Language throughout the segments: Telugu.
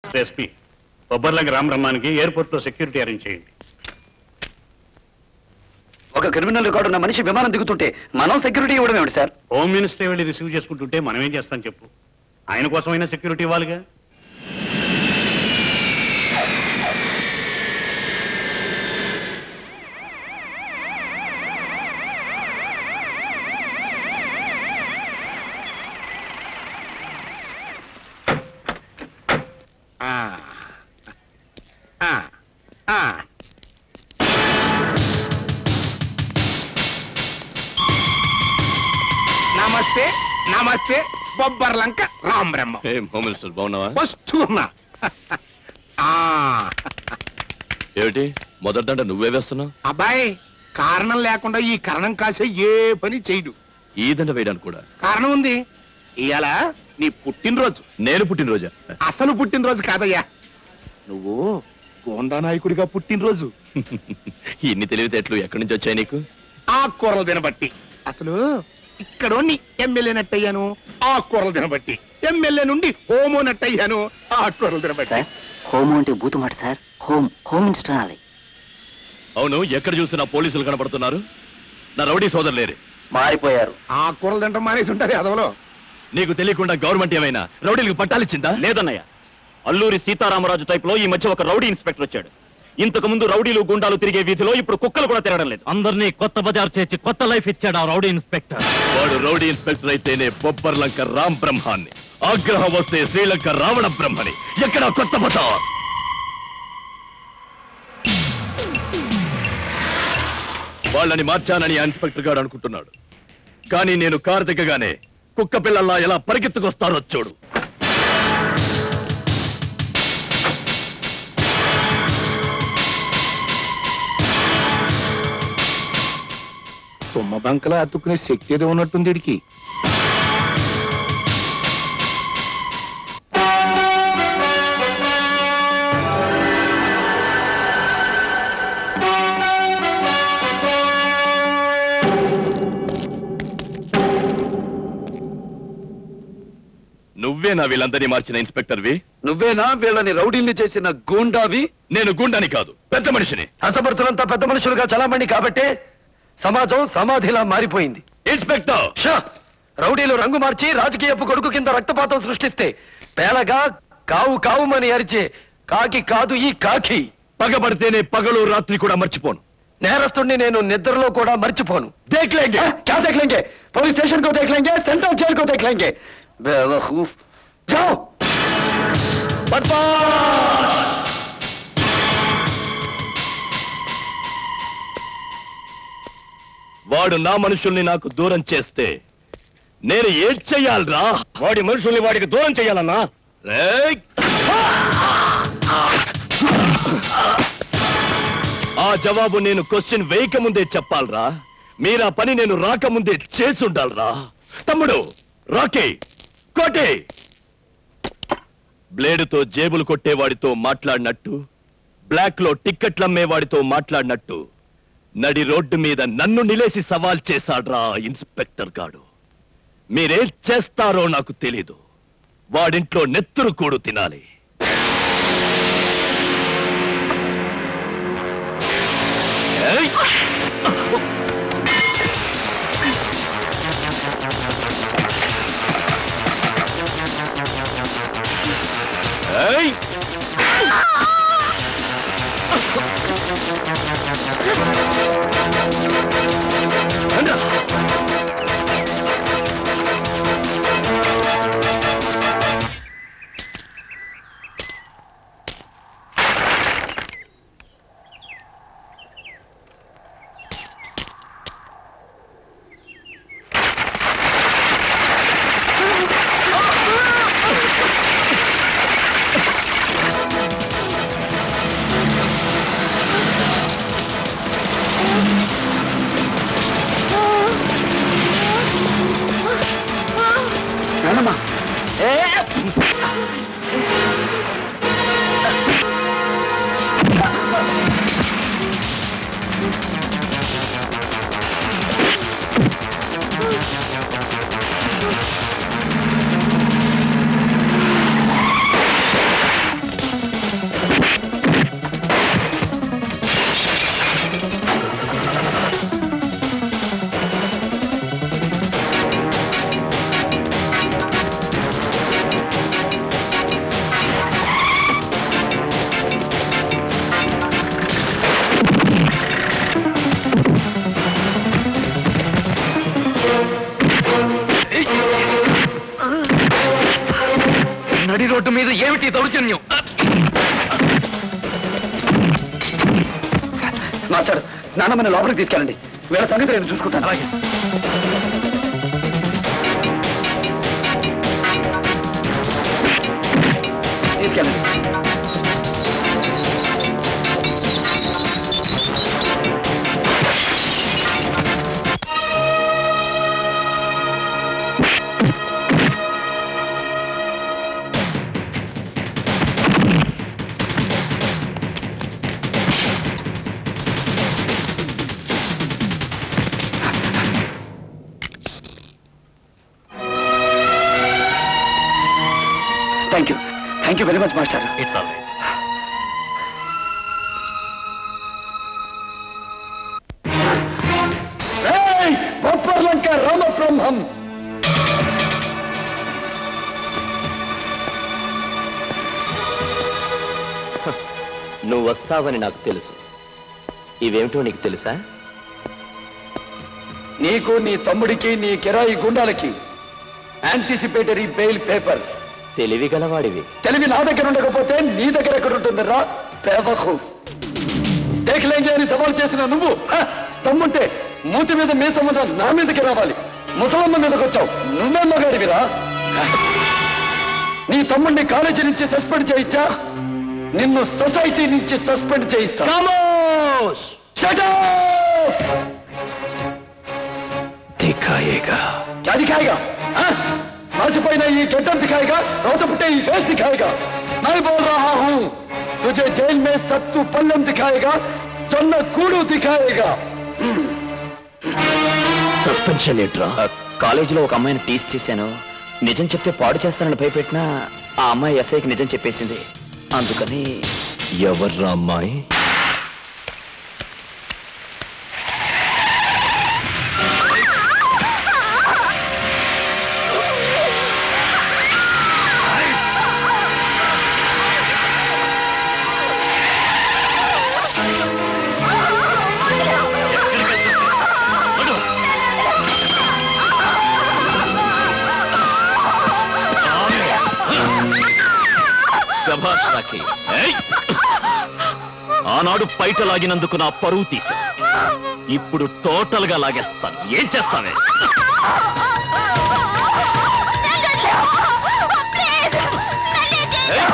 ఎస్పీ బొబ్బర్లంక రామబ్రహ్మానికి ఎయిర్పోర్ట్ లో సెక్యూరిటీ అరేంజ్ చేయండి ఒక క్రిమినల్ రికార్డు ఉన్న మనిషి విమానం దిగుతుంటే మనం సెక్యూరిటీ ఇవ్వడం ఏమిటి సార్ హోమ్ మినిస్టర్ వెళ్ళి రిసీవ్ చేసుకుంటుంటే మనం ఏం చేస్తాం చెప్పు ఆయన కోసమైనా సెక్యూరిటీ ఇవ్వాలిగా ఆ. ఆ. ఆ. నమస్తే నమస్తే బొబ్బర్లంక రామ్ బ్రహ్మ ఏం హోమ్ మినిస్టర్ బాగున్నావా వస్తున్నా ఆ, ఏమిటి మొదటంట నువ్వే వేస్తున్నావు అబ్బాయి కారణం లేకుండా ఈ కరణం కాసే ఏ పని చేయడు ఈ దండ వేయడానికి కూడా కారణం ఉంది ఇవాళ నీ పుట్టినరోజు నేను పుట్టినరోజా అసలు పుట్టినరోజు కాదయ్యా నువ్వు గోండా నాయకుడిగా పుట్టినరోజు ఇన్ని తెలివితేటలు ఎక్కడి నుంచి వచ్చాయి నీకు ఆకుకూరలు తినబట్టి అసలు ఇక్కడ ఎమ్మెల్యే నట్టయ్యాను ఆకుకూరలు తినబట్టి ఎమ్మెల్యే నుండి హోమో నట్టయ్యాను ఆకుకూరలు తినబట్టి సార్ హోమ్ అంటే బూతు మాట సార్ హోమ్ హోమ్ మినిస్టర్ అనాలి అవును ఎక్కడ చూసినా పోలీసులు కనపడుతున్నారు నా రౌడీ సోదరు లేరు మారిపోయారు ఆకుకూరలు తింటాం మానేసి ఉంటారు అదవలో నీకు తెలియకుండా గవర్నమెంట్ ఏమైనా రౌడీలకు పట్టాలిచ్చిందా లేదన్నయ్య అల్లూరి సీతారామరాజు టైప్ లో ఈ మధ్య ఒక రౌడీ ఇన్స్పెక్టర్ వచ్చాడు ఇంతకు ముందు రౌడీలు గుండాలు తిరిగే వీధిలో ఇప్పుడు కుక్కలు కూడా తిరగడం లేదు అందరినీ కొత్త బజార్ చేర్చి కొత్త లైఫ్ ఇచ్చాడు ఆ రౌడీ ఇన్స్పెక్టర్ వాడు రౌడీ ఇన్స్పెక్టర్ అయితేనే బొబ్బర్లంక రామ్ బ్రహ్మాన్ని ఆగ్రహం వస్తే శ్రీలంక రావణ బ్రహ్మని ఎక్కడ కొత్త బజార్ వాళ్ళని మార్చానని ఆ ఇన్స్పెక్టర్ గారు అనుకుంటున్నాడు కానీ నేను కారు దిగ్గగానే కుక్క పిల్లల్లా ఎలా పరిగెత్తుకొస్తాడో చూడు తుమ్మ బంకలా అతుక్కునే శక్తి ఏదో ఉన్నట్టుంది వీడికి నువ్వే నా వీళ్ళందరినీ మార్చిన ఇన్స్పెక్టర్వి నువ్వేనా వీళ్ళని రౌడీల్ని చేసిన గూండావి నేను గుండాని కాదు పెద్ద మనిషిని హతభర్తలంతా పెద్ద మనుషులుగా చలామణి కాబట్టే సమాజం సమాధిలా మారిపోయింది ఇన్స్పెక్టర్ షా! రౌడీలు రంగు మార్చి రాజకీయపు కొడుకు కింద రక్తపాతం సృష్టిస్తే పేలగా కావు కావుమని అరిచే కాకి కాదు ఈ కాకి పగబడితేనే పగలు రాత్రి కూడా మర్చిపోను నేరస్తుడిని నేను నిద్రలో కూడా మర్చిపోను దేఖ్ లేంగే క్యా దేఖ్ లేంగే పోలీస్ స్టేషన్ కో దేఖ్ లేంగే సెంట్రల్ జైల్ కో దేఖ్ లేంగే బేవకూఫ్ జాओ వాడు నా మనుషుల్ని నాకు దూరం చేస్తే నేను ఏం చెయ్యాలరా వాడి మనుషుల్ని వాడికి దూరం చేయాలన్నా రేయ్! ఆ జవాబు నేను క్వశ్చన్ వేయకముందే చెప్పాలరా మీరా పని నేను రాకముందే చేసుండాలరా తమ్ముడు రాకే కోటే బ్లేడుతో జేబులు కొట్టేవాడితో మాట్లాడినట్టు బ్లాక్ లో టిక్కెట్లు అమ్మేవాడితో మాట్లాడినట్టు నడి రోడ్డు మీద నన్ను నిలేసి సవాల్ చేశాడ్రా ఇన్స్పెక్టర్ గాడు మీరేం చేస్తారో నాకు తెలీదు వాడింట్లో నెత్తురు కూడు తినాలి ఏయ్! ఏయ్! రండ్రా. రోడ్డు మీద ఏమిటి దౌర్జన్యం మాస్టర్ నాన్నమ్మని లోపలికి తీసుకెళ్ళండి వీళ్ళ సంగతి నేను చూసుకుంటాను అలాగే తీసుకెళ్ళండి thank you thank you very much master it's all right Bopparlanka Ramabrahmam నువ్వు వస్తావని నాకు తెలుసు ఇవేమిటో నీకు తెలుసా నీకు నీ తమ్ముడికి నీ కిరాయి గుండాలకి యాంటిసిపేటరీ బెయిల్ పేపర్స్ తెలివి గలవాడివి తెలివి నా దగ్గర ఉండకపోతే నీ దగ్గర ఎక్కడ ఉంటుందిరా బేవఖు దేఖలేంగే అని సవాల్ చేసిన నువ్వు హ, తమ్ముంటే మూతి మీద మీసం ఉన్న నా మీదకి రావాలి ముసలమ్మ మీదకి వచ్చావు నువ్వే మగాడివిరా నీ తమ్ముడిని కాలేజీ నుంచి సస్పెండ్ చేయించా నిన్ను సొసైటీ నుంచి సస్పెండ్ చేయిస్తా Shut up! దిఖాయేగా क्या दिखाएगा हाँ? मासिపోయిన ఈ गड्ढर दिखाएगा रोज पुट्टे ఈ फेस दिखाएगा मैं बोल रहा हूँ तुझे जेल में सत्तू पल्लम दिखाएगा जొన్న కూడు दिखाएगा సస్పెన్షన్ ఏంట్రా కాలేజీలో ఒక అమ్మాయిని టీస్ చేశాను నిజం చెప్తే పాడు చేస్తానని భయపెట్టినా ఆ అమ్మాయి ఎస్ఐకి నిజం చెప్పేసింది అందుకని ఎవర్రా అమ్మాయి శభాష్ రాఖీ ఏయ్! ఆనాడు పైట లాగినందుకు నా పరువు తీసా ఇప్పుడు టోటల్ గా లాగేస్తాను ఏం చేస్తావే ఏయ్!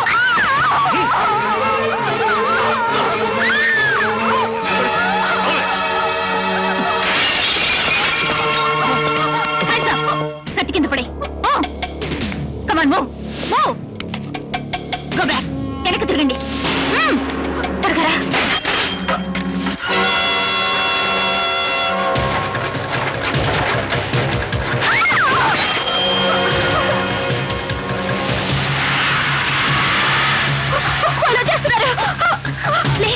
కత్తి కింద పడే come on move move go back వెనక్కి తిరగండి మ్మ్. త్వరగా రా. వాళ్ళు వచ్చేస్తున్నారు. లే.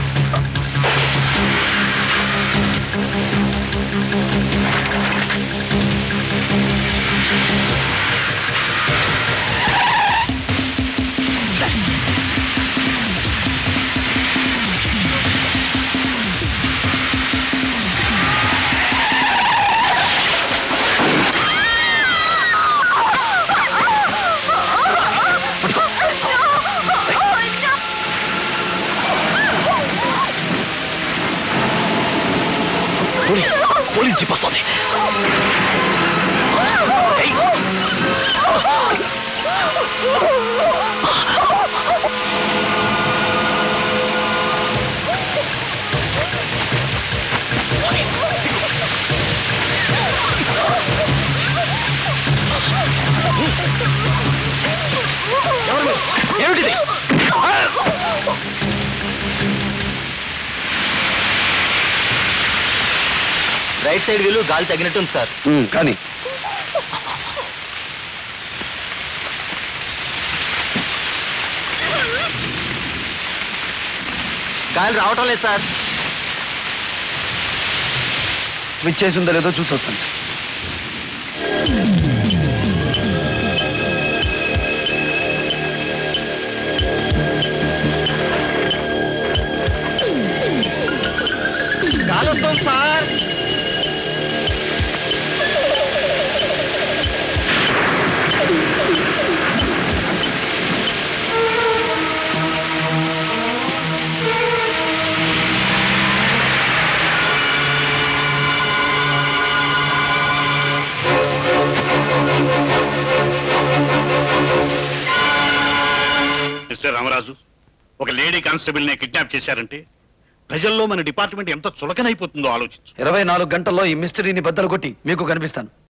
పోలీస్ జీప్ వస్తుంది ఏమిటిది రైట్ సైడ్ వీలు గాలి తగినట్టుంది సార్ కానీ గాలి రావటం లేదు సార్ విచ్చేసిందో లేదో చూసి వస్తాను గాలి వస్తుంది సార్ రాజు ఒక లేడీ కానిస్టేబుల్ నే కిడ్నాప్ చేశారంటే ప్రజల్లో మన డిపార్ట్మెంట్ ఎంత చులకనైపోతుందో ఆలోచించు ఇరవై నాలుగు గంటల్లో ఈ మిస్టరీని బద్దలు కొట్టి మీకు కనిపిస్తాను